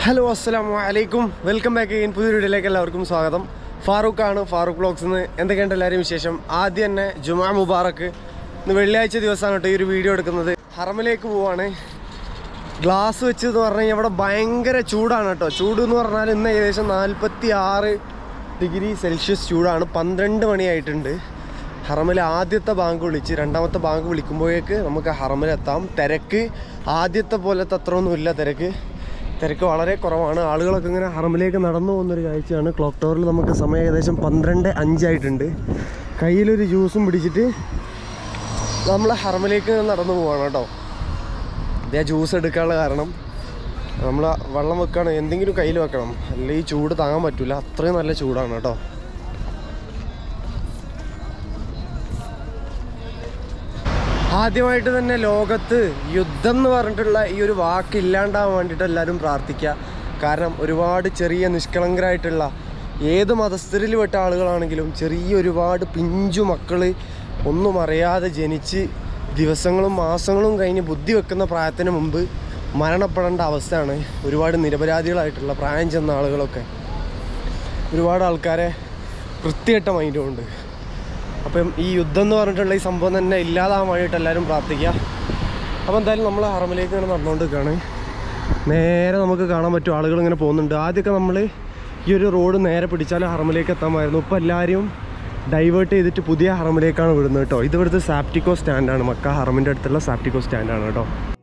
hello അസ്സലാമു അലൈക്കും welcome back again പുതിയ വീഡിയോയിലേക്ക് എല്ലാവർക്കും സ്വാഗതം ഫാറൂഖ് ആണ് ഫാറൂഖ് ബ്ലോഗ്സ് എന്ന് എന്തൊക്കെയുണ്ട് എല്ലാവരും വിശേഷം ആദ്യം തന്നെ ജുമാ മുബാറക്ക് ഇന്ന് വെള്ളിയാഴ്ച ദിവസമാണ് കേട്ടോ ഈ ഒരു വീഡിയോ എടുക്കുന്നത് ഹറമിലേക്ക് പോവാണ് ഗ്ലാസ് വെച്ചെന്ന് പറഞ്ഞു കഴിഞ്ഞാൽ ഇവിടെ ഭയങ്കര ചൂടാണ് കേട്ടോ ചൂട് എന്ന് പറഞ്ഞാൽ ഇന്ന് ഏകദേശം നാൽപ്പത്തി ആറ് ഡിഗ്രി സെൽഷ്യസ് ചൂടാണ് പന്ത്രണ്ട് മണിയായിട്ടുണ്ട് ഹറമിലെ ആദ്യത്തെ ബാങ്ക് വിളിച്ച് രണ്ടാമത്തെ ബാങ്ക് വിളിക്കുമ്പോഴേക്ക് നമുക്ക് ഹറമിലെത്താം തിരക്ക് ആദ്യത്തെ പോലത്തെ അത്രയൊന്നുമില്ല തിരക്ക് തിരക്ക് വളരെ കുറവാണ് ആളുകളൊക്കെ ഇങ്ങനെ ഹറമിലേക്ക് നടന്നു പോകുന്നൊരു കാഴ്ചയാണ് ക്ലോക്ക് ടവറിൽ നമുക്ക് സമയം ഏകദേശം പന്ത്രണ്ട് അഞ്ചായിട്ടുണ്ട് കയ്യിലൊരു ജ്യൂസും പിടിച്ചിട്ട് നമ്മൾ ഹറമിലേക്ക് നടന്നു പോവാണ് കേട്ടോ ഇതേ ജ്യൂസ് എടുക്കാനുള്ള കാരണം നമ്മൾ വെള്ളം വെക്കണം എന്തെങ്കിലും കയ്യിൽ വെക്കണം അല്ലെങ്കിൽ ഈ ചൂട് താങ്ങാൻ പറ്റില്ല അത്രയും നല്ല ചൂടാണ് കേട്ടോ ആദ്യമായിട്ട് തന്നെ ലോകത്ത് യുദ്ധം എന്ന് പറഞ്ഞിട്ടുള്ള ഈ ഒരു വാക്ക് ഇല്ലാണ്ടാവാൻ വേണ്ടിയിട്ട് എല്ലാവരും പ്രാർത്ഥിക്കുക കാരണം ഒരുപാട് ചെറിയ നിഷ്കളങ്കരായിട്ടുള്ള ഏത് മതസ്ഥരിൽ പെട്ട ആളുകളാണെങ്കിലും ചെറിയ ഒരുപാട് പിഞ്ചു മക്കൾ ഒന്നും അറിയാതെ ജനിച്ച് ദിവസങ്ങളും മാസങ്ങളും കഴിഞ്ഞ് ബുദ്ധി വെക്കുന്ന പ്രായത്തിന് മുമ്പ് മരണപ്പെടേണ്ട അവസ്ഥയാണ് ഒരുപാട് നിരപരാധികളായിട്ടുള്ള പ്രായം ചെന്ന ആളുകളൊക്കെ ഒരുപാട് ആൾക്കാരെ വൃത്തികെട്ട മൈൻഡുമുണ്ട് അപ്പം ഈ യുദ്ധം എന്ന് പറഞ്ഞിട്ടുള്ള ഈ സംഭവം തന്നെ ഇല്ലാതാവാൻ വേണ്ടിയിട്ട് എല്ലാവരും പ്രാർത്ഥിക്കുക അപ്പോൾ എന്തായാലും നമ്മൾ ഹറമിലേക്ക് ഇങ്ങനെ നടന്നുകൊണ്ട് നിൽക്കുകയാണ് നേരെ നമുക്ക് കാണാൻ പറ്റും ആളുകൾ ഇങ്ങനെ പോകുന്നുണ്ട് ആദ്യമൊക്കെ നമ്മൾ ഈ ഒരു റോഡ് നേരെ പിടിച്ചാൽ ഹറമിലേക്ക് എത്താമായിരുന്നു ഇപ്പോൾ എല്ലാവരും ഡൈവേർട്ട് ചെയ്തിട്ട് പുതിയ ഹറമിലേക്കാണ് വിടുന്നത് കേട്ടോ ഇത് ഇവിടുത്തെ സാപ്റ്റിക്കോ സ്റ്റാൻഡാണ് മക്ക ഹറമിൻ്റെ അടുത്തുള്ള സാപ്റ്റിക്കോ സ്റ്റാൻഡാണ് കേട്ടോ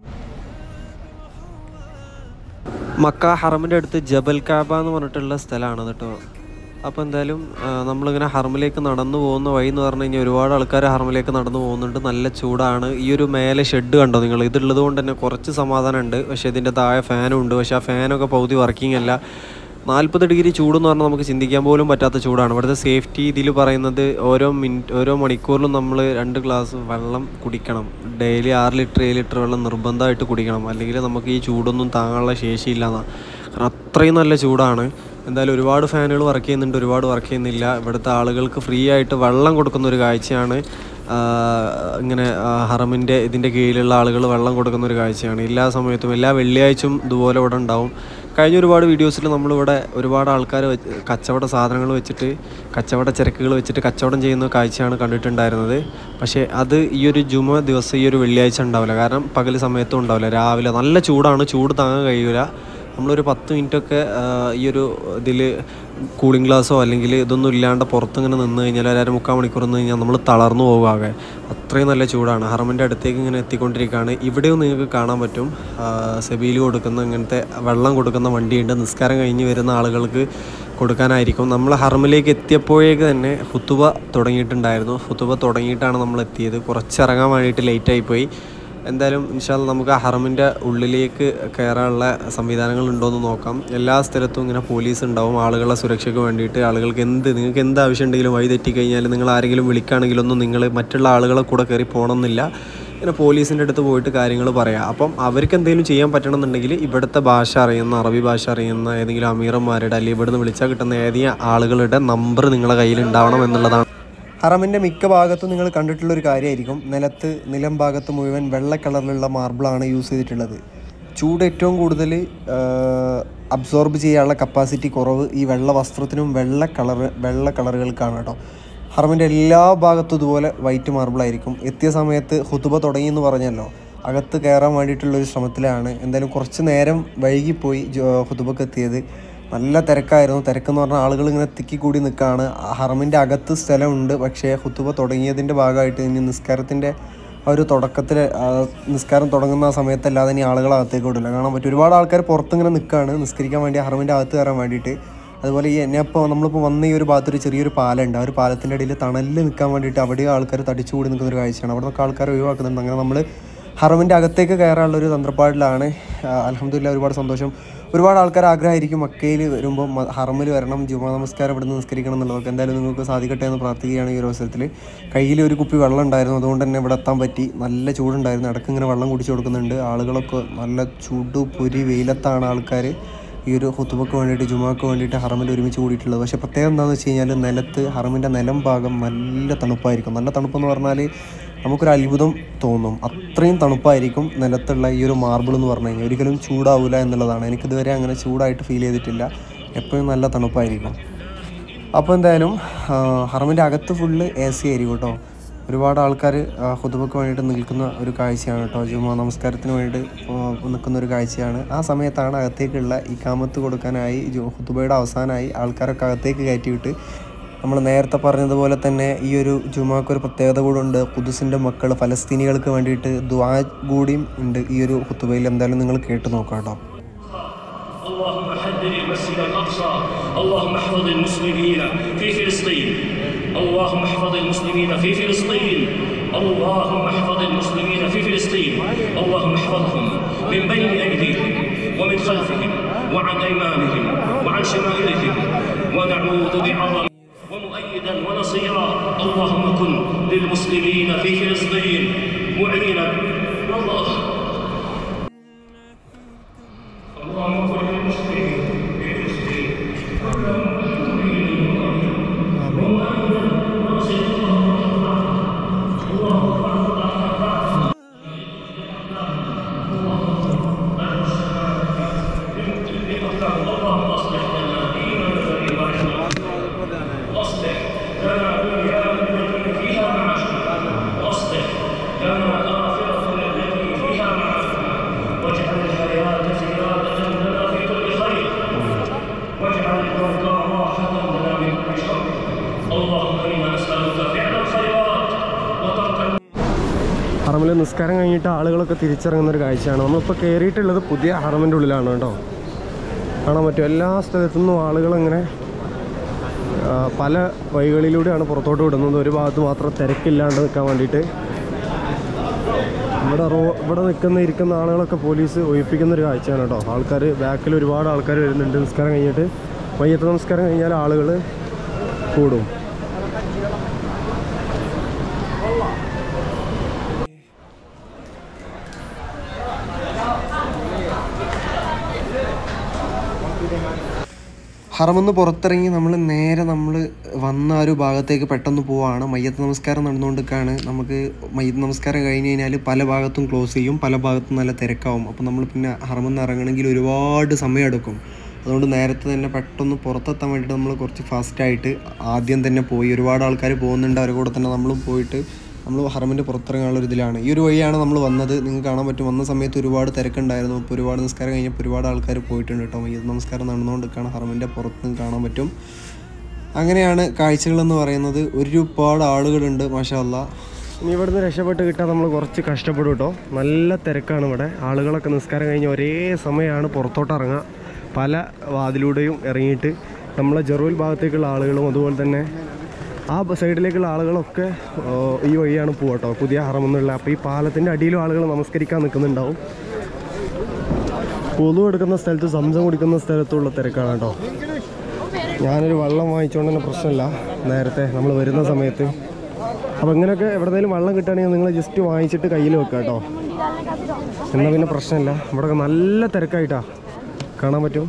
മക്ക ഹറമിൻ്റെ അടുത്ത് ജബൽ കാബ എന്ന് പറഞ്ഞിട്ടുള്ള സ്ഥലമാണ് കേട്ടോ അപ്പോൾ എന്തായാലും ആ, നമ്മളിങ്ങനെ ഹറമിലേക്ക് നടന്നു പോകുന്ന വഴി എന്ന് പറഞ്ഞു കഴിഞ്ഞാൽ ഒരുപാട് ആൾക്കാർ ഹറമിലേക്ക് നടന്നു പോകുന്നുണ്ട് നല്ല ചൂടാണ് ഈ ഒരു മേലെ ഷെഡ് കണ്ടോ നിങ്ങൾ ഇതുള്ളത് കൊണ്ട് തന്നെ കുറച്ച് സമാധാനമുണ്ട് പക്ഷേ ഇതിൻ്റെ താഴെ ഫാനും ഉണ്ട് പക്ഷേ ആ ഫാനൊക്കെ പകുതി വർക്കിംഗ് അല്ല നാൽപ്പത് ഡിഗ്രി ചൂടെന്ന് പറഞ്ഞാൽ നമുക്ക് ചിന്തിക്കാൻ പോലും പറ്റാത്ത ചൂടാണ് ഇവിടുത്തെ സേഫ്റ്റി ഇതിൽ പറയുന്നത് ഓരോ മിനിറ്റ് ഓരോ മണിക്കൂറിലും നമ്മൾ രണ്ട് ഗ്ലാസ് വെള്ളം കുടിക്കണം ഡെയിലി ആറ് ലിറ്റർ ഏഴ് ലിറ്റർ വെള്ളം നിർബന്ധമായിട്ട് കുടിക്കണം അല്ലെങ്കിൽ നമുക്ക് ഈ ചൂടൊന്നും താങ്ങാനുള്ള ശേഷിയില്ല എന്നാണ് കാരണം അത്രയും നല്ല ചൂടാണ് എന്തായാലും ഒരുപാട് ഫാനുകൾ വർക്ക് ചെയ്യുന്നുണ്ട് ഒരുപാട് വർക്ക് ചെയ്യുന്നില്ല ഇവിടുത്തെ ആളുകൾക്ക് ഫ്രീ ആയിട്ട് വെള്ളം കൊടുക്കുന്ന ഒരു കാഴ്ചയാണ് ആ, ഇങ്ങനെ ആ, ഹറമിൻ്റെ ഇതിൻ്റെ കീഴിലുള്ള ആളുകൾ വെള്ളം കൊടുക്കുന്ന ഒരു കാഴ്ചയാണ് എല്ലാ സമയത്തും എല്ലാ വെള്ളിയാഴ്ചയും ഇതുപോലെ ഇവിടെ ഉണ്ടാവും കഴിഞ്ഞ ഒരുപാട് വീഡിയോസിൽ നമ്മളിവിടെ ഒരുപാട് ആൾക്കാർ വെച്ച് കച്ചവട സാധനങ്ങൾ വെച്ചിട്ട് കച്ചവട ചരക്കുകൾ വെച്ചിട്ട് കച്ചവടം ചെയ്യുന്ന കാഴ്ചയാണ് കണ്ടിട്ടുണ്ടായിരുന്നത് പക്ഷേ അത് ഈ ഒരു ജുമ ദിവസം ഈ ഒരു വെള്ളിയാഴ്ച ഉണ്ടാവില്ല കാരണം പകൽ സമയത്തും ഉണ്ടാവില്ല രാവിലെ നല്ല ചൂടാണ് ചൂട് താങ്ങാൻ കഴിയില്ല നമ്മളൊരു പത്ത് മിനിറ്റൊക്കെ ഈ ഒരു ഇതിൽ കൂളിംഗ് ഗ്ലാസ്സോ അല്ലെങ്കിൽ ഇതൊന്നും ഇല്ലാണ്ട് പുറത്തിങ്ങനെ നിന്ന് കഴിഞ്ഞാൽ ഒരു അര മുക്കാൽ മണിക്കൂർ നിന്ന് കഴിഞ്ഞാൽ നമ്മൾ തളർന്നു പോകാതെ അത്രയും നല്ല ചൂടാണ് ഹറമിൻ്റെ അടുത്തേക്ക് ഇങ്ങനെ എത്തിക്കൊണ്ടിരിക്കുകയാണ് ഇവിടെയും നിങ്ങൾക്ക് കാണാൻ പറ്റും സെബിയിൽ കൊടുക്കുന്ന ഇങ്ങനത്തെ വെള്ളം കൊടുക്കുന്ന വണ്ടിയുണ്ട് നിസ്കാരം കഴിഞ്ഞ് വരുന്ന ആളുകൾക്ക് കൊടുക്കാനായിരിക്കും നമ്മൾ ഹറമിലേക്ക് എത്തിയപ്പോഴേക്ക് തന്നെ ഹുത്തുബ തുടങ്ങിയിട്ടുണ്ടായിരുന്നു ഹുത്തുബ തുടങ്ങിയിട്ടാണ് നമ്മൾ എത്തിയത് കുറച്ചിറങ്ങാൻ വേണ്ടിയിട്ട് ലേറ്റായി പോയി എന്തായാലും ഇൻഷാല്ല നമുക്ക് ആ ഹറമിൻ്റെ ഉള്ളിലേക്ക് കയറാനുള്ള സംവിധാനങ്ങൾ ഉണ്ടോയെന്ന് നോക്കാം എല്ലാ സ്ഥലത്തും ഇങ്ങനെ പോലീസ് ഉണ്ടാവും ആളുകളുടെ സുരക്ഷയ്ക്ക് വേണ്ടിയിട്ട് ആളുകൾക്ക് എന്ത് നിങ്ങൾക്ക് എന്ത് ആവശ്യം ഉണ്ടെങ്കിലും വഴി തെറ്റിക്കഴിഞ്ഞാൽ നിങ്ങൾ ആരെങ്കിലും വിളിക്കുകയാണെങ്കിലൊന്നും നിങ്ങൾ മറ്റുള്ള ആളുകളെ കൂടെ കയറി പോകണമെന്നില്ല ഇങ്ങനെ പോലീസിൻ്റെ അടുത്ത് പോയിട്ട് കാര്യങ്ങൾ പറയാം അപ്പം അവർക്ക് എന്തെങ്കിലും ചെയ്യാൻ പറ്റണമെന്നുണ്ടെങ്കിൽ ഇവിടുത്തെ ഭാഷ അറിയുന്ന അറബി ഭാഷ അറിയുന്ന ഏതെങ്കിലും അമീറന്മാരുടെ അല്ലെങ്കിൽ ഇവിടുന്ന് വിളിച്ചാൽ കിട്ടുന്ന ഏതെങ്കിലും ആളുകളുടെ നമ്പർ നിങ്ങളുടെ കയ്യിൽ ഉണ്ടാവണം എന്നുള്ളതാണ് ഹറമിൻ്റെ മിക്ക ഭാഗത്തും നിങ്ങൾ കണ്ടിട്ടുള്ള ഒരു കാര്യമായിരിക്കും നിലത്ത് നിലം ഭാഗത്ത് മുഴുവൻ വെള്ള കളറിലുള്ള മാർബിളാണ് യൂസ് ചെയ്തിട്ടുള്ളത് ചൂട് ഏറ്റവും കൂടുതൽ അബ്സോർബ് ചെയ്യാനുള്ള കപ്പാസിറ്റി കുറവ് ഈ വെള്ള വസ്ത്രത്തിനും വെള്ള കളർ വെള്ള കളറുകൾക്കാണ് കേട്ടോ ഹറമിൻ്റെ എല്ലാ ഭാഗത്തും ഇതുപോലെ വൈറ്റ് മാർബിളായിരിക്കും എത്തിയ സമയത്ത് ഹുതുബ തുടങ്ങി എന്ന് പറഞ്ഞല്ലോ അകത്ത് കയറാൻ വേണ്ടിയിട്ടുള്ളൊരു ശ്രമത്തിലാണ് എന്തായാലും കുറച്ച് നേരം വൈകിപ്പോയി ജോ- ഹുതുബക്ക് എത്തിയത് നല്ല തിരക്കായിരുന്നു തിരക്കെന്ന് പറഞ്ഞാൽ ആളുകൾ ഇങ്ങനെ തിക്കിക്കൂടി നിൽക്കുകയാണ് ഹറമിൻ്റെ അകത്ത് സ്ഥലമുണ്ട് പക്ഷേ ഹുത്തുബ തുടങ്ങിയതിൻ്റെ ഭാഗമായിട്ട് ഇനി നിസ്കാരത്തിൻ്റെ ആ ഒരു തുടക്കത്തിൽ നിസ്കാരം തുടങ്ങുന്ന ആ സമയത്തല്ലാതെ ഇനി ആളുകൾ അകത്തേക്ക് വിടില്ല കാണാൻ പറ്റും ഒരുപാട് ആൾക്കാർ പുറത്തിങ്ങനെ നിൽക്കുകയാണ് നിസ്കരിക്കാൻ വേണ്ടി ഹറമിൻ്റെ അകത്ത് കയറാൻ വേണ്ടിയിട്ട് അതുപോലെ ഈ എന്നെ ഇപ്പോൾ നമ്മളിപ്പോൾ വന്ന ഈ ഒരു ഭാഗത്തൊരു ചെറിയൊരു പാലമുണ്ട് ആ ഒരു പാലത്തിൻ്റെ അടിയിൽ തണലിൽ നിൽക്കാൻ വേണ്ടിയിട്ട് അവിടെ ആൾക്കാർ തടിച്ചുകൂടി നിൽക്കുന്ന ഒരു കാഴ്ചയാണ് അവിടെ നിന്നൊക്കെ ആൾക്കാർ ഒഴിവാക്കുന്നുണ്ട് അങ്ങനെ നമ്മൾ ഹറമിൻ്റെ അകത്തേക്ക് കയറാനുള്ള ഒരു തന്ത്രപ്പാടിലാണ് അലഹമ്മദില്ല ഒരുപാട് സന്തോഷം ഒരുപാട് ആൾക്കാർ ആഗ്രഹമായിരിക്കും മക്കയിൽ വരുമ്പോൾ മ- ഹറമിൽ വരണം ജുമാ നമസ്കാരം ഇവിടെ നിന്ന് നിസ്കരിക്കണം എന്നുള്ളതൊക്കെ എന്തായാലും നിങ്ങൾക്ക് സാധിക്കട്ടെ എന്ന് പ്രാർത്ഥിക്കുകയാണ് ഈ ഒരു അവസരത്തിൽ കയ്യിൽ ഒരു കുപ്പി വെള്ളം ഉണ്ടായിരുന്നു അതുകൊണ്ട് തന്നെ ഇവിടെ എത്താൻ പറ്റി നല്ല ചൂടുണ്ടായിരുന്നു ഇടയ്ക്ക് ഇങ്ങനെ വെള്ളം കുടിച്ചു കൊടുക്കുന്നുണ്ട് ആളുകളൊക്കെ നല്ല ചൂട് പൊരി വെയിലത്താണ് ആൾക്കാർ ഈ ഒരു ഹുത്തുബക്ക് വേണ്ടിയിട്ട് ജുമാക്ക് വേണ്ടിയിട്ട് ഹറമിൽ ഒരുമിച്ച് കൂടിയിട്ടുള്ളത് പക്ഷേ പ്രത്യേകം എന്താണെന്ന് വെച്ച് കഴിഞ്ഞാൽ നിലത്ത് ഹറമിൻ്റെ നിലം ഭാഗം നല്ല തണുപ്പായിരിക്കും നല്ല തണുപ്പെന്ന് പറഞ്ഞാൽ നമുക്കൊരു അത്ഭുതം തോന്നും അത്രയും തണുപ്പായിരിക്കും നിലത്തുള്ള ഈ ഒരു മാർബിൾ എന്ന് പറഞ്ഞു കഴിഞ്ഞാൽ ഒരിക്കലും ചൂടാവില്ല എന്നുള്ളതാണ് എനിക്കിതുവരെ അങ്ങനെ ചൂടായിട്ട് ഫീൽ ചെയ്തിട്ടില്ല എപ്പോഴും നല്ല തണുപ്പായിരിക്കും അപ്പോൾ എന്തായാലും ആ, ഹറമിൻ്റെ അകത്ത് ഫുള്ള് എ സി ആയിരിക്കും കേട്ടോ ഒരുപാട് ആൾക്കാർ ഹുതുബക്ക് വേണ്ടിയിട്ട് നിൽക്കുന്ന ഒരു കാഴ്ചയാണ് കേട്ടോ ജുമാ നമസ്കാരത്തിന് വേണ്ടി നിൽക്കുന്ന ഒരു കാഴ്ചയാണ് ആ സമയത്താണ് അകത്തേക്കുള്ള ഈ കാമത്ത് കൊടുക്കാനായി ജു ഹുതുബയുടെ അവസാനമായി ആൾക്കാരൊക്കെ അകത്തേക്ക് കയറ്റിവിട്ട് നമ്മൾ നേരത്തെ പറഞ്ഞതുപോലെ തന്നെ ഈ ഒരു ജുമാക്ക് ഒരു പ്രത്യേകത കൂടെ ഉണ്ട് കുദുസിൻ്റെ മക്കൾ ഫലസ്തീനികൾക്ക് വേണ്ടിയിട്ട് ദ്വാ കൂടിയും ഉണ്ട് ഈ ഒരു ഹുത്തുബയിൽ എന്തായാലും നിങ്ങൾ കേട്ട് നോക്കാം കേട്ടോ اللهم حدد المسجد الاقصى اللهم احفظ المسلمين في فلسطين اللهم احفظ المسلمين في فلسطين اللهم احفظ المسلمين في فلسطين اللهم احفظهم من بين ايديهم ومن خلفهم وعن ايمانهم وعن شمائلهم ونعوذ بعظم ومؤيدا ونصيرا اللهم كن للمسلمين في فلسطين معينا والله اللهم كن للمسلمين في فلسطين اللهم اصلح لنا ديننا الذي هو عصمتنا واصلح لنا دنيانا التي فيها معاشنا واصلح لنا اخرتنا التي فيها معاشنا واجعل الحياه زياده لنا في كل خير واجعل الموت راحه لنا من كل شر اللهم انا نسالك فعل الخيرات وترك ഹറമിൽ നിസ്കാരം കഴിഞ്ഞിട്ട് ആളുകളൊക്കെ തിരിച്ചിറങ്ങുന്ന ഒരു കാഴ്ചയാണ് നമ്മളിപ്പോൾ കയറിയിട്ടുള്ളത് പുതിയ ഹറമിൻ്റെ ഉള്ളിലാണ് കേട്ടോ കാണാൻ പറ്റും എല്ലാ സ്ഥലത്തു നിന്നും ആളുകളിങ്ങനെ ആ, പല വഴികളിലൂടെയാണ് പുറത്തോട്ട് വിടുന്നത് ഒരു ഭാഗത്ത് മാത്രം തിരക്കില്ലാണ്ട് നിൽക്കാൻ വേണ്ടിയിട്ട് ഇവിടെ റോ ഇവിടെ നിൽക്കുന്ന ഇരിക്കുന്ന ആളുകളൊക്കെ പോലീസ് ഒഴിപ്പിക്കുന്ന ഒരു കാഴ്ചയാണ് കേട്ടോ ആൾക്കാർ ബാക്കിൽ ഒരുപാട് ആൾക്കാർ വരുന്നുണ്ട് നിസ്കാരം കഴിഞ്ഞിട്ട് വൈകിട്ട് നമസ്കാരം കഴിഞ്ഞാൽ ആളുകൾ കൂടും ഹറമെന്ന് പുറത്തിറങ്ങി നമ്മൾ നേരെ നമ്മൾ വന്ന ആ ഒരു ഭാഗത്തേക്ക് പെട്ടെന്ന് പോവാണ് മയ്യത്ത് നമസ്കാരം നടന്നുകൊണ്ടിരിക്കുകയാണ് നമുക്ക് മയ്യത്ത് നമസ്കാരം കഴിഞ്ഞ് കഴിഞ്ഞാൽ പല ഭാഗത്തും ക്ലോസ് ചെയ്യും പല ഭാഗത്തും നല്ല തിരക്കാവും അപ്പോൾ നമ്മൾ പിന്നെ ഹറമെന്ന് ഇറങ്ങണമെങ്കിൽ ഒരുപാട് സമയം എടുക്കും അതുകൊണ്ട് നേരത്തെ തന്നെ പെട്ടെന്ന് പുറത്തെത്താൻ വേണ്ടിയിട്ട് നമ്മൾ കുറച്ച് ഫാസ്റ്റായിട്ട് ആദ്യം തന്നെ പോയി ഒരുപാട് ആൾക്കാർ പോകുന്നുണ്ട് അവരുടെ കൂടെ തന്നെ നമ്മളും പോയിട്ട് നമ്മൾ ഹറമിൻ്റെ പുറത്തിറങ്ങാനുള്ള ഒരു ഇതിലാണ് ഈ ഒരു വഴിയാണ് നമ്മൾ വന്നത് നിങ്ങൾക്ക് കാണാൻ പറ്റും വന്ന സമയത്ത് ഒരുപാട് തിരക്കുണ്ടായിരുന്നു ഇപ്പോൾ ഒരുപാട് നിസ്കാരം കഴിഞ്ഞപ്പോൾ ഒരുപാട് ആൾക്കാർ പോയിട്ടുണ്ട് കേട്ടോ ഈ നമസ്കാരം നടന്നുകൊണ്ടിരിക്കുകയാണ് ഹറമിൻ്റെ പുറത്ത് നിന്ന് കാണാൻ പറ്റും അങ്ങനെയാണ് കാഴ്ചകളെന്ന് പറയുന്നത് ഒരുപാട് ആളുകളുണ്ട് മാഷാ അല്ലാ ഇനി ഇവിടുന്ന് രക്ഷപ്പെട്ട് കിട്ടാൻ നമ്മൾ കുറച്ച് കഷ്ടപ്പെടും കേട്ടോ നല്ല തിരക്കാണ് ഇവിടെ ആളുകളൊക്കെ നിസ്കാരം കഴിഞ്ഞ് ഒരേ സമയമാണ് പുറത്തോട്ട് ഇറങ്ങുക പല വാതിലൂടെയും ഇറങ്ങിയിട്ട് നമ്മളെ ജെറുവിൽ ഭാഗത്തേക്കുള്ള ആളുകളും അതുപോലെ തന്നെ ആ ബ- സൈഡിലേക്കുള്ള ആളുകളൊക്കെ ആ, ഈ വഴിയാണ് പോവുക കേട്ടോ പുതിയ ഹറമെന്നുള്ള അപ്പോൾ ഈ പാലത്തിൻ്റെ അടിയിലും ആളുകൾ നമസ്കരിക്കാൻ നിൽക്കുന്നുണ്ടാവും പൊതു എടുക്കുന്ന സ്ഥലത്ത് സംസം കുടിക്കുന്ന സ്ഥലത്തുള്ള തിരക്കാണ് കേട്ടോ ഞാനൊരു വെള്ളം വാങ്ങിച്ചുകൊണ്ട് തന്നെ പ്രശ്നമില്ല നേരത്തെ നമ്മൾ വരുന്ന സമയത്ത് അപ്പോൾ ഇങ്ങനെയൊക്കെ എവിടെയെങ്കിലും വെള്ളം കിട്ടുകയാണെങ്കിൽ നിങ്ങൾ ജസ്റ്റ് വാങ്ങിച്ചിട്ട് കയ്യിൽ വെക്കുക കേട്ടോ എന്നാൽ പിന്നെ പ്രശ്നമില്ല ഇവിടെയൊക്കെ നല്ല തിരക്കായിട്ടാ കാണാൻ പറ്റും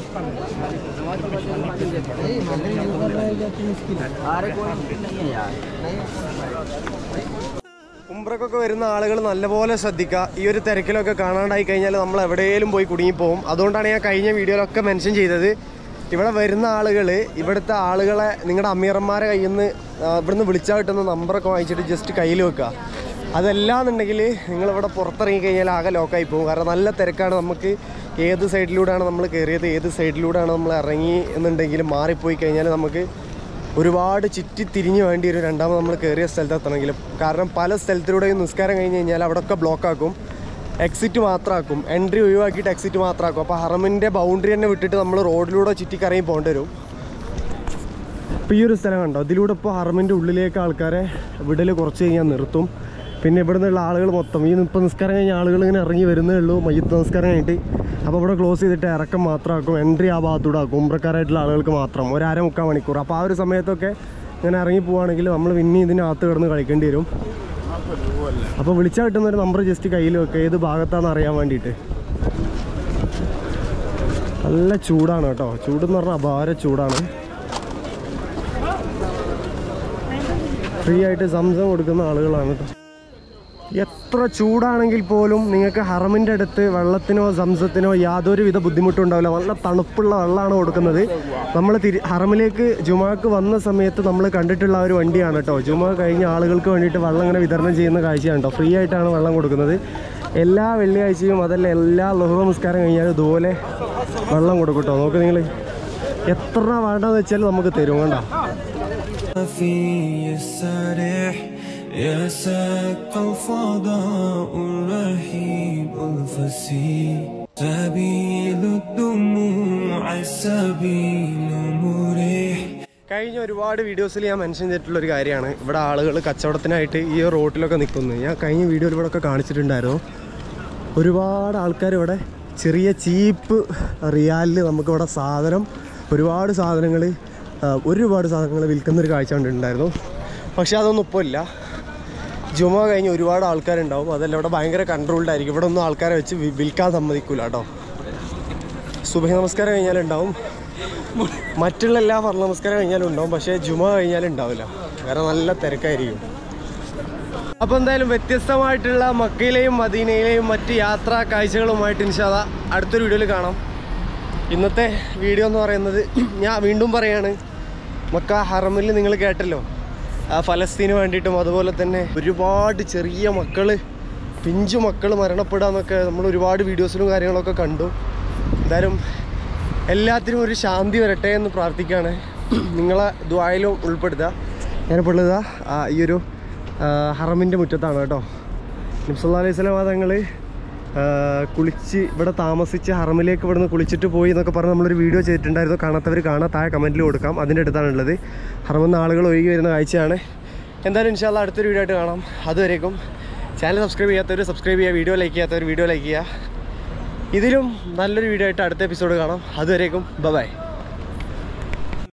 ഉംറക്കൊക്കെ വരുന്ന ആളുകൾ നല്ലപോലെ ശ്രദ്ധിക്കുക ഈ ഒരു തിരക്കിലൊക്കെ കാണാണ്ടായി കഴിഞ്ഞാൽ നമ്മൾ എവിടെയെങ്കിലും പോയി കുടുങ്ങിപ്പോവും അതുകൊണ്ടാണ് ഞാൻ കഴിഞ്ഞ വീഡിയോയിലൊക്കെ മെൻഷൻ ചെയ്തത് ഇവിടെ വരുന്ന ആളുകൾ ഇവിടുത്തെ ആളുകളെ നിങ്ങളുടെ അമീറന്മാരെ കയ്യിൽ നിന്ന് ഇവിടുന്ന് വിളിച്ചാൽ കിട്ടുന്ന നമ്പറൊക്കെ വാങ്ങിച്ചിട്ട് ജസ്റ്റ് കയ്യിൽ വെക്കുക അതല്ലാന്നുണ്ടെങ്കിൽ നിങ്ങളിവിടെ പുറത്തിറങ്ങി കഴിഞ്ഞാൽ ആകെ ലോക്കായി പോകും കാരണം നല്ല തിരക്കാണ് നമുക്ക് ഏത് സൈഡിലൂടെയാണ് നമ്മൾ കയറിയത് ഏത് സൈഡിലൂടെയാണ് നമ്മൾ ഇറങ്ങി എന്നുണ്ടെങ്കിൽ മാറിപ്പോയി കഴിഞ്ഞാൽ നമുക്ക് ഒരുപാട് ചുറ്റി തിരിഞ്ഞ് വേണ്ടി വരും രണ്ടാമത് നമ്മൾ കയറിയ സ്ഥലത്ത് എത്തണമെങ്കിലും കാരണം പല സ്ഥലത്തിലൂടെയും നിസ്കാരം കഴിഞ്ഞ് കഴിഞ്ഞാൽ അവിടെയൊക്കെ ബ്ലോക്ക് ആക്കും എക്സിറ്റ് മാത്രമാക്കും എൻട്രി ഒഴിവാക്കിയിട്ട് എക്സിറ്റ് മാത്രമാക്കും അപ്പോൾ ഹറമിൻ്റെ ബൗണ്ടറി തന്നെ വിട്ടിട്ട് നമ്മൾ റോഡിലൂടെ ചുറ്റിക്കറങ്ങി പോകേണ്ടി വരും ഇപ്പോൾ ഈ ഒരു സ്ഥലം കണ്ടോ ഇതിലൂടെ ഇപ്പോൾ ഹറമിൻ്റെ ഉള്ളിലേക്ക് ആൾക്കാരെ വിടൽ കുറച്ച് കഴിഞ്ഞാൽ നിർത്തും പിന്നെ ഇവിടെ നിന്നുള്ള ആളുകൾ മൊത്തം ഈ ഇപ്പോൾ നിസ്കാരം കഴിഞ്ഞ ആളുകൾ ഇങ്ങനെ ഇറങ്ങി വരുന്നേ ഉള്ളൂ മയ്യത്ത് നമസ്കാരം കഴിഞ്ഞിട്ട് അപ്പോൾ ഇവിടെ ക്ലോസ് ചെയ്തിട്ട് ഇറക്കം മാത്രമാക്കും എൻട്രി ആ ഭാഗത്തൂടെ ആക്കും ഉമ്രക്കാരായിട്ടുള്ള ആളുകൾക്ക് മാത്രം ഒരു അര മുക്കാൽ മണിക്കൂർ അപ്പോൾ ആ ഒരു സമയത്തൊക്കെ ഇങ്ങനെ ഇറങ്ങി പോവുകയാണെങ്കിൽ നമ്മൾ പിന്നെ ഇതിനകത്ത് കിടന്ന് കളിക്കേണ്ടി വരും അപ്പോൾ വിളിച്ചാൽ കിട്ടുന്ന ഒരു നമ്പർ ജസ്റ്റ് കയ്യിൽ വെക്കുക ഏത് ഭാഗത്താണെന്ന് അറിയാൻ വേണ്ടിയിട്ട് നല്ല ചൂടാണ് കേട്ടോ ചൂടെന്ന് പറഞ്ഞാൽ അപാര ചൂടാണ് ഫ്രീ ആയിട്ട് സംസം കൊടുക്കുന്ന ആളുകളാണ് കേട്ടോ എത്ര ചൂടാണെങ്കിൽ പോലും നിങ്ങൾക്ക് ഹറമിൻ്റെ അടുത്ത് വെള്ളത്തിനോ സംസത്തിനോ യാതൊരു വിധ ബുദ്ധിമുട്ടും ഉണ്ടാവില്ല നല്ല തണുപ്പുള്ള വെള്ളമാണ് കൊടുക്കുന്നത് നമ്മൾ തിരി ഹറമിലേക്ക് ജുമാക്ക് വന്ന സമയത്ത് നമ്മൾ കണ്ടിട്ടുള്ള ആ ഒരു വണ്ടിയാണ് കേട്ടോ ജുമ കഴിഞ്ഞ ആളുകൾക്ക് വേണ്ടിയിട്ട് വെള്ളം ഇങ്ങനെ വിതരണം ചെയ്യുന്ന കാഴ്ചയാണ് കേട്ടോ ഫ്രീ ആയിട്ടാണ് വെള്ളം കൊടുക്കുന്നത് എല്ലാ വെള്ളിയാഴ്ചയും അതല്ല എല്ലാ ലഹുറ നമസ്കാരം കഴിഞ്ഞാൽ ഇതുപോലെ വെള്ളം കൊടുക്കും കേട്ടോ നോക്ക് നിങ്ങൾ എത്ര വേണ്ടതെന്ന് വെച്ചാൽ നമുക്ക് തരും വേണ്ട في السريح يا سك الفضاء الرهيب الفسيح سبيل الدموع السبيل مريح കഴിഞ്ഞ ഒരുപാട് വീഡിയോസിൽ ഞാൻ മെൻഷൻ ചെയ്തിട്ടുള്ള ഒരു കാര്യമാണ് ഇവിടെ ആളുകൾ കച്ചവടത്തിനായിട്ട് ഈ റോട്ടിലൊക്കെ നിൽക്കുന്നത് ഞാൻ കഴിഞ്ഞ വീഡിയോയിൽ ഇവിടെ ഒക്കെ കാണിച്ചിട്ടുണ്ടായിരുന്നു ഒരുപാട് ആൾക്കാർ ഇവിടെ ചെറിയ ചീപ്പ് റിയാലിൽ നമുക്കിവിടെ സാധനം ഒരുപാട് സാധനങ്ങൾ ഒരുപാട് സാധനങ്ങൾ വിൽക്കുന്ന ഒരു കാഴ്ച കണ്ടിട്ടുണ്ടായിരുന്നു പക്ഷേ അതൊന്നും ഇപ്പോൾ ഇല്ല ജുമ കഴിഞ്ഞ് ഒരുപാട് ആൾക്കാരുണ്ടാവും അതല്ല ഇവിടെ ഭയങ്കര കൺട്രോൾഡ് ആയിരിക്കും ഇവിടെ ഒന്നും ആൾക്കാരെ വെച്ച് വി- വിൽക്കാൻ സമ്മതിക്കൂല കേട്ടോ സുബഹി നമസ്കാരം കഴിഞ്ഞാലുണ്ടാവും മറ്റുള്ള എല്ലാ ഫർള നമസ്കാരം കഴിഞ്ഞാലും ഉണ്ടാവും പക്ഷേ ജുമ കഴിഞ്ഞാലും ഉണ്ടാവില്ല കാരണം നല്ല തിരക്കായിരിക്കും അപ്പോൾ എന്തായാലും വ്യത്യസ്തമായിട്ടുള്ള മക്കയിലെയും മദീനയിലെയും മറ്റ് യാത്രാ കാഴ്ചകളുമായിട്ട് ഇൻഷാദ അടുത്തൊരു വീഡിയോയിൽ കാണാം ഇന്നത്തെ വീഡിയോ എന്ന് പറയുന്നത് ഞാൻ വീണ്ടും പറയാണ് മക്ക ഹറമിൽ നിങ്ങൾ കേട്ടല്ലോ ആ ഫലസ്തീന് വേണ്ടിയിട്ടും അതുപോലെ തന്നെ ഒരുപാട് ചെറിയ മക്കൾ പിഞ്ചു മക്കൾ മരണപ്പെടാന്നൊക്കെ നമ്മൾ ഒരുപാട് വീഡിയോസിലും കാര്യങ്ങളൊക്കെ കണ്ടു എന്തായാലും എല്ലാത്തിനും ഒരു ശാന്തി വരട്ടെ എന്ന് പ്രാർത്ഥിക്കുകയാണ് നിങ്ങളെ ദ്വായിലും ഉൾപ്പെടുത്തുക ഞാനിപ്പോൾ ഉള്ളത് ആ ഈ ഒരു ഹറമിൻ്റെ മുറ്റത്താണ് കേട്ടോ നിബ്സല്ലാ അലൈഹി സ്വലാം തങ്ങൾ കുളിച്ച് ഇവിടെ താമസിച്ച് ഹറമിലേക്ക് ഇവിടുന്ന് കുളിച്ചിട്ട് പോയി എന്നൊക്കെ പറഞ്ഞ് നമ്മളൊരു വീഡിയോ ചെയ്തിട്ടുണ്ടായിരുന്നു കാണാത്തവർ കാണാൻ താഴെ കമൻറ്റിൽ കൊടുക്കാം അതിൻ്റെ അടുത്താണുള്ളത് ഹറമെന്ന് ആളുകൾ ഒഴുകി വരുന്ന കാഴ്ചയാണ് എന്തായാലും ഇൻഷാല്ല അടുത്തൊരു വീഡിയോ ആയിട്ട് കാണാം അതുവരേക്കും ചാനൽ സബ്സ്ക്രൈബ് ചെയ്യാത്തവർ സബ്സ്ക്രൈബ് ചെയ്യുക വീഡിയോ ലൈക്ക് ചെയ്യാത്തവർ വീഡിയോ ലൈക്ക് ചെയ്യുക ഇതിലും നല്ലൊരു വീഡിയോ ആയിട്ട് അടുത്ത എപ്പിസോഡ് കാണാം അതുവരേക്കും ബൈ